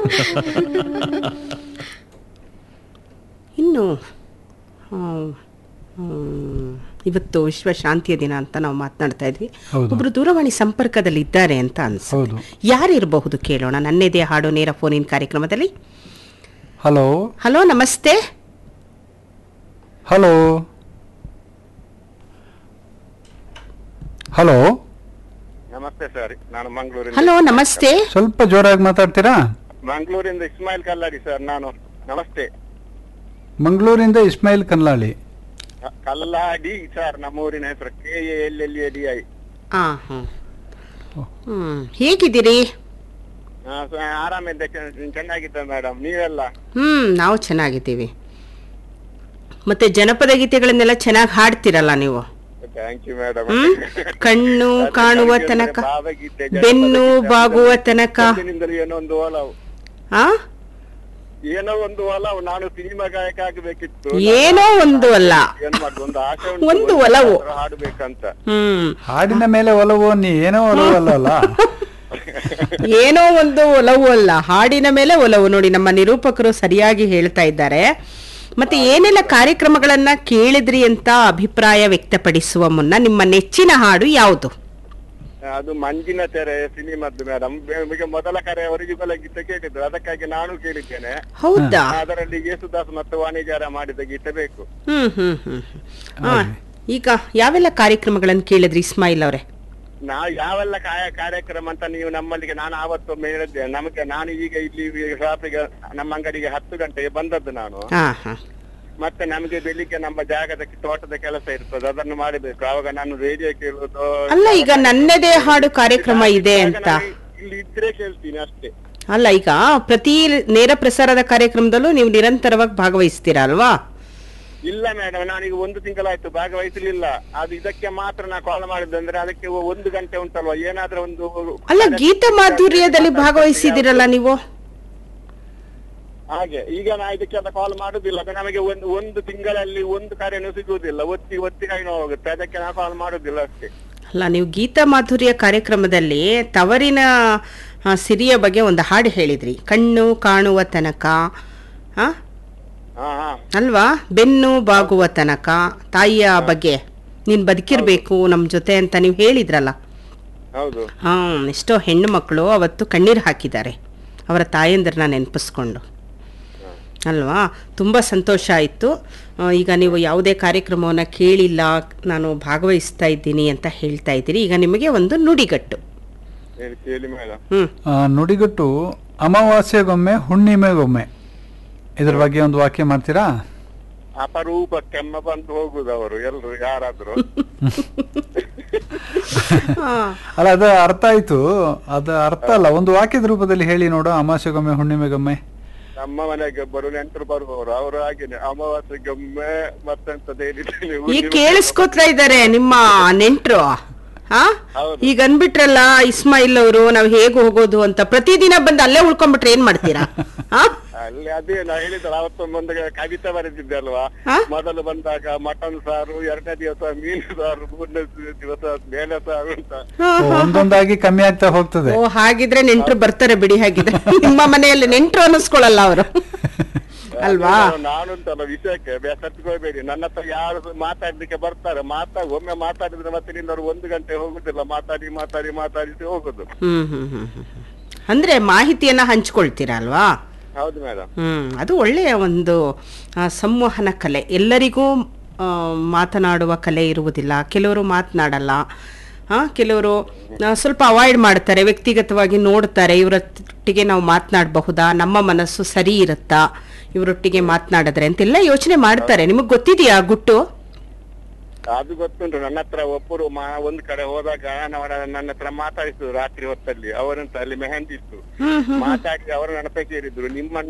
ಇನ್ನು ಹ್ಮ್, ಹ್ಮ್, ಇವತ್ತು ವಿಶ್ವ ಶಾಂತಿಯ ದಿನ ಅಂತ ನಾವು ಮಾತನಾಡ್ತಾ ಇದ್ವಿ ಹೌದು. ಒಬ್ರು ದೂರವಾಣಿ ಸಂಪರ್ಕದಲ್ಲಿ ಇದ್ದಾರೆ ಅಂತ ಅನ್ಸುತ್ತೆ ಹೌದು ಯಾರಿರಬಹುದು ಕೇಳೋಣ ನನ್ನೆದೆ ಹಾಡು ನೇರ ಫೋನಿನ ಕಾರ್ಯಕ್ರಮದಲ್ಲಿ ಹಲೋ ಹಲೋ ನಮಸ್ತೆ ಹಲೋ ಹಲೋ ನಮಸ್ತೆ ಸರ್ ನಾನು ಮಂಗಳೂರಿಂದ ಹಲೋ ನಮಸ್ತೆ ಸ್ವಲ್ಪ ಜೋರಾಗಿ ಮಾತಾಡ್ತೀರಾ ಮಂಗಳೂರಿಂದ ಇಸ್ಮಾಯಿಲ್ ಕಲ್ಲಾಡಿ ಸರ್ ನಾನು ನಮಸ್ತೆ ಮಂಗಳೂರಿಂದ ಇಸ್ಮಾಯಿಲ್ ಕನ್ಲಾಳಿ ಕ- ಕಲ್ಲಾಡಿ ಸರ್ ನಮ್ಮ ಊರಿನ ಹೆಸರು K A L L A D I ಆ ಹ್ಮ್ ಹ್ಮ್ ಹೇಗಿದ್ದೀರಿ ಆರಾಮಿದ್ದೆ ಚೆ- ಚೆನ್ನಾಗಿದ್ದೆ ಮೇಡಮ್ ನೀವೆಲ್ಲ ಹ್ಮ್ ನಾವು ಚೆನ್ನಾಗಿದ್ದೀವಿ ಮತ್ತೆ ಜನಪದ ಗೀತೆಗಳನ್ನೆಲ್ಲ ಚೆನ್ನಾಗಿ ಹಾಡ್ತಿರಲ್ಲ ನೀವು ಥ್ಯಾಂಕ್ ಯು ಮೇಡಮ್ ಹ್ಮ್ ಕಣ್ಣು ಕಾಣುವ ತನಕ ಬೆನ್ನು ಬಾಗುವ ತನಕ ಏನೋ ಒಂದು ಒಲವು ಆ ಏನೋ ಒಂದು ಒಲವು ನಾನು ಸಿನಿಮಾ ಗಾಯಕ ಆಗಬೇಕಿತ್ತು ಏನೋ ಒಂದು ಅಲ್ಲ ಏನ್ ಮಾಡುದು ಒಂದು ಆಸೆ ಒಂದು ಒಲವು. ಆ ಥರ ಹಾಡ್ಬೇಕಂತ ಹ್ಮ್ ಹಾಡಿನ ಮೇಲೆ ಒಲವು ನೀ ಏನೋ ಒಲವು ಅಲ್ಲ ಏನೋ ಒಂದು ಒಲವು ಅಲ್ಲ ಹಾಡಿನ ಮೇಲೆ ಒಲವು ನೋಡಿ ನಮ್ಮ ನಿರೂಪಕರು ಸರಿಯಾಗಿ ಹೇಳ್ತಾ ಇದ್ದಾರೆ ಮತ್ತೆ ಏನೆಲ್ಲ ಕಾರ್ಯಕ್ರಮಗಳನ್ನ ಕೇಳಿದ್ರಿ ಅಂತ ಅಭಿಪ್ರಾಯ ವ್ಯಕ್ತಪಡಿಸುವ ಮುನ್ನ ನಿಮ್ಮ ನೆಚ್ಚಿನ ಹಾಡು ಯಾವುದು ಅದು ಮಂಜಿನ ತೆರೆ ಸಿನಿಮಾದ್ದು ಮೇಡಮ್ ಈಗ ಮೊದಲ ಕರೆ ಅವರಿಗೆಲ್ಲ ಗೀತೆ ಕೇಳಿದ್ರು ಅದಕ್ಕಾಗಿ ನಾನು ಕೇಳಿದ್ದೇನೆ ಹೌದಾ ಅದರಲ್ಲಿ ಯೇಸುದಾಸ್ ಮತ್ತು ವಾಣಿಜ್ಯಾರ ಮಾಡಿದ ಗೀತೆ ಬೇಕು ಹ್ಮ್ ಹ್ಮ್ ಹ್ಮ್ ಹ್ಮ್. ಆ, ಈಗ ಯಾವೆಲ್ಲ ಕಾರ್ಯಕ್ರಮಗಳನ್ನು ಕೇಳಿದ್ರಿ ಇಸ್ಮಾಯಿಲ್ ಅವರೇ ನಾವು ಯಾವೆಲ್ಲ ಕಾಯ- ಕಾರ್ಯಕ್ರಮ ಅಂತ ನೀವು ನಮ್ಮಲ್ಲಿಗೆ ನಾನು ಆವತ್ತೊಮ್ಮೆ ಹೇಳಿದ್ದೆ ನಮಗೆ ನಾನು ಈಗ ಇಲ್ಲಿ ಶಾಪಿಗೆ ನಮ್ಮ ಅಂಗಡಿಗೆ ಹತ್ತು ಗಂಟೆಗೆ ಬಂದದ್ದು ನಾನು ಹಾ ಹಾ ಮತ್ತೆ ನಮಗೆ ಬೆಳಿಗ್ಗೆ ನಮ್ಮ ಜಾಗದ ತೋಟದ ಕೆಲಸ ಇರ್ತದೆ ಅದನ್ನು ಮಾಡಬೇಕು ಆವಾಗ ನಾನು ರೇಡಿಯೋ ಕೇಳುವುದು ಅಲ್ಲ ಈಗ ನನ್ನದೇ ಹಾಡು ಕಾರ್ಯಕ್ರಮ ಇದೆ ಅಂತ ನಾನು ಇಲ್ಲಿ ಇದ್ರೆ ಕೇಳ್ತೀನಿ ಅಷ್ಟೇ ಅಲ್ಲ ಈಗ ಪ್ರತಿ ನೇರ ಪ್ರಸಾರದ ಕಾರ್ಯಕ್ರಮದಲ್ಲೂ ನೀವು ನಿರಂತರವಾಗಿ ಭಾಗವಹಿಸ್ತೀರಾ ಅಲ್ವಾ ಇಲ್ಲ ಮೇಡಮ್ ನಾನೀಗ ಒಂದು ತಿಂಗಳಾಯ್ತು ಭಾಗವಹಿಸಲಿಲ್ಲ ಅದು ಇದಕ್ಕೆ ಮಾತ್ರ ನಾ ಕಾಲ್ ಮಾಡಿದ್ದಂದ್ರೆ ಅದಕ್ಕೆ ಒಂದು ಗಂಟೆ ಉಂಟಲ್ವಾ ಏನಾದ್ರೂ ಒಂದು ಅಲ್ಲ ಗೀತ ಮಾಧುರ್ಯದಲ್ಲಿ ಭಾಗವಹಿಸಿದಿರಲ್ಲ ನೀವು ಹಾಗೆ ಈಗ ನಾ ಇದಕ್ಕೆಲ್ಲ ಕಾಲ್ ಮಾಡುದಿಲ್ಲ ಅದು ನಮಗೆ ಒಂದು ಒಂದು ತಿಂಗಳಲ್ಲಿ ಒಂದು ಕಾರ್ಯನೂ ಸಿಗುವುದಿಲ್ಲ ಒತ್ತಿ ಒತ್ತಿ ಕೈ ನೋವು ಹೋಗುತ್ತೆ ಅದಕ್ಕೆ ನಾ ಕಾಲ್ ಮಾಡುದಿಲ್ಲ ಅಷ್ಟೇ ಅಲ್ಲ ನೀವು ಗೀತ ಮಾಧುರ್ಯ ಕಾರ್ಯಕ್ರಮದಲ್ಲಿ ತವರಿನ ಆ, ಸಿರಿಯ ಬಗ್ಗೆ ಒಂದು ಹಾಡು ಹೇಳಿದ್ರಿ ಕಣ್ಣು ಕಾಣುವ ತನಕ ಆ? ಹಾ ಹಾ ಅಲ್ವಾ ಬೆನ್ನು ಬಾಗುವ ತನಕ ತಾಯಿಯ ಬಗ್ಗೆ ನೀನ್ ಬದುಕಿರ್ಬೇಕು ನಮ್ ಜೊತೆ ಅಂತ ನೀವು ಹೇಳಿದ್ರಲ್ಲ ಹೌದು ಹಾ ಎಷ್ಟೋ ಹೆಣ್ಣು ಮಕ್ಕಳು ಅವತ್ತು ಕಣ್ಣೀರು ಹಾಕಿದ್ದಾರೆ ಅವರ ತಾಯಂದಿರನ್ನ ನೆನಪಿಸ್ಕೊಂಡು ಅಲ್ವಾ ತುಂಬ ಸಂತೋಷ ಆಯಿತು ಈಗ ನೀವು ಯಾವುದೇ ಕಾರ್ಯಕ್ರಮವನ್ನು ಕೇಳಿಲ್ಲ ನಾನು ಭಾಗವಹಿಸ್ತಾ ಇದ್ದೀನಿ ಅಂತ ಹೇಳ್ತಾ ಇದ್ದೀರಿ ಈಗ ನಿಮಗೆ ಒಂದು ನುಡಿಗಟ್ಟು ಹೇಳಿ ಕೇಳಿ ಮೇಡಮ್ ಹ್ಞೂ ಆ, ನುಡಿಗಟ್ಟು ಅಮಾವಾಸ್ಯೆಗೊಮ್ಮೆ ಹುಣ್ಣಿಮೆಗೊಮ್ಮೆ ಇದ್ರ ಬಗ್ಗೆ ಒಂದು ವಾಕ್ಯ ಮಾಡ್ತೀರಾ ಅಪರೂಪ ಕೆಮ್ಮ ಬಂದು ಹೋಗುದು ಅವರು ಎಲ್ರು ಯಾರಾದ್ರೂ ಅಲ್ಲ ಅದು ಅರ್ಥ ಆಯ್ತು ಅದು ಅರ್ಥ ಅಲ್ಲ ಒಂದು ವಾಕ್ಯದ ರೂಪದಲ್ಲಿ ಹೇಳಿ ನೋಡು ಅಮಾವಾಸ್ಯೆಗೊಮ್ಮೆ ಹುಣ್ಣಿಮೆಗೊಮ್ಮೆ ನಮ್ಮ ಮನೆಗೆ ಒಬ್ಬರು ನೆಂಟರು ಬರುವವರು ಅವರು ಹಾಗೇನೆ ಅಮಾವಾಸ್ಯೆಗೊಮ್ಮೆ ಮತ್ತೆಂತದ ಹೇಳಿದ್ರೆ ಈಗ ಕೇಳಿಸ್ಕೊತಾ ಇದ್ದಾರೆ ನಿಮ್ಮ ನೆಂಟ್ರು ಹಾ ಹೌದು. ಈಗ ಅನ್ಬಿಟ್ರಲ್ಲ ಇಸ್ಮಾಯಿಲ್ ಅವರು ನಾವು ಹೇಗೆ ಹೋಗೋದು ಅಂತ ಪ್ರತಿದಿನ ಬಂದು ಅಲ್ಲೇ ಉಳ್ಕೊಂಡ್ಬಿಟ್ರೆ ಏನ್ ಮಾಡ್ತೀರಾ ಹಾ ಅಲ್ಲಿ ಅದೇ ನಾ ಹೇಳಿದ್ದಲ್ಲ ಅವತ್ತೊಂದು ಒಂದು ಕವಿತೆ ಬರೆದಿದ್ದೆ ಅಲ್ವಾ ಹಾ? ಮೊದಲು ಬಂದಾಗ ಮಟನ್ ಸಾರು ಎರಡನೇ ದಿವಸ ಮೀನು ಸಾರು ಮೂರನೇ ದಿವಸ ಬೇಳೆ ಸಾರು ಅಂತ ಹಾ, ಓ, ಒಂದೊಂದಾಗಿ ಕಮ್ಮಿ ಆಗ್ತಾ ಹೋಗ್ತದೆ ಓ ಹಾಗಿದ್ರೆ ನೆಂಟ್ರು ಬರ್ತಾರೆ ಬಿಡಿ ಹಾಗಿದ್ರೆ ನಿಮ್ಮ ಮನೆಯಲ್ಲಿ ನೆಂಟ್ರು ಅನ್ನಿಸ್ಕೊಳಲ್ಲ ಅವರು ಅಲ್ವಾ ನಾನು ಉಂಟಲ್ಲ ವಿಷಯಕ್ಕೆ ಬೇಸತ್ಕೋಬೇಡಿ ನನ್ನ ಹತ್ರ ಯಾರು ಮಾತಾಡ್ಲಿಕ್ಕೆ ಬರ್ತಾರೆ ಮಾತಾ ಒಮ್ಮೆ ಮಾತಾಡಿದ್ರೆ ಮತ್ತೆ ನಿನ್ನವರು ಒಂದು ಗಂಟೆ ಹೋಗುದಿಲ್ಲ ಮಾತಾಡಿ ಮಾತಾಡಿ ಮಾತಾಡಿ ಹೋಗುದು ಹ್ಮ್ ಹ್ಮ್ ಹ್ಮ್ ಹ್ಮ್ ಹ್ಮ್. ಅಂದ್ರೆ ಮಾಹಿತಿಯನ್ನ ಹಂಚ್ಕೊಳ್ತೀರಾ ಅಲ್ವಾ ಹೌದು ಮೇಡಮ್ ಹ್ಮ್ ಅದು ಒಳ್ಳೆಯ ಒಂದು ಆ, ಸಂವಹನ ಕಲೆ ಎಲ್ಲರಿಗೂ ಆ, ಮಾತನಾಡುವ ಕಲೆ ಇರುವುದಿಲ್ಲ ಕೆಲವರು ಮಾತನಾಡಲ್ಲ ಆ, ಕೆಲವರು ಆ, ಸ್ವಲ್ಪ ಅವಾಯ್ಡ್ ಮಾಡ್ತಾರೆ ವ್ಯಕ್ತಿಗತವಾಗಿ ನೋಡ್ತಾರೆ ಇವರೊಟ್ಟಿಗೆ ನಾವು ಮಾತನಾಡಬಹುದಾ ನಮ್ಮ ಮನಸ್ಸು ಸರಿ ಇರುತ್ತಾ ಇವರೊಟ್ಟಿಗೆ ಮಾತನಾಡಿದ್ರೆ ಅಂತೆಲ್ಲ ಯೋಚನೆ ಮಾಡ್ತಾರೆ ನಿಮಗೆ ಗೊತ್ತಿದೆಯಾ ಗುಟ್ಟು ಅದು ಗೊತ್ತುಂಟು ನನ್ನ ಹತ್ರ ಒಬ್ಬರು ಮಾ ಒಂದ್ ಕಡೆ ಹೋದಾಗ ಅವರ ನನ್ನ ಹತ್ರ ಮಾತಾಡಿಸಿದ್ರು ರಾತ್ರಿ ಹೊತ್ತಲ್ಲಿ ಅವರಂತ ಅಲ್ಲಿ ಮೆಹಂದಿ ಇತ್ತು ಹ್ಮ್ ಹ್ಮ್ ಮಾತಾಡಿ ಅವರು ನನ್ನ ಪೈಕಿ ಹೇಳಿದ್ರು ನಿಮ್ಮ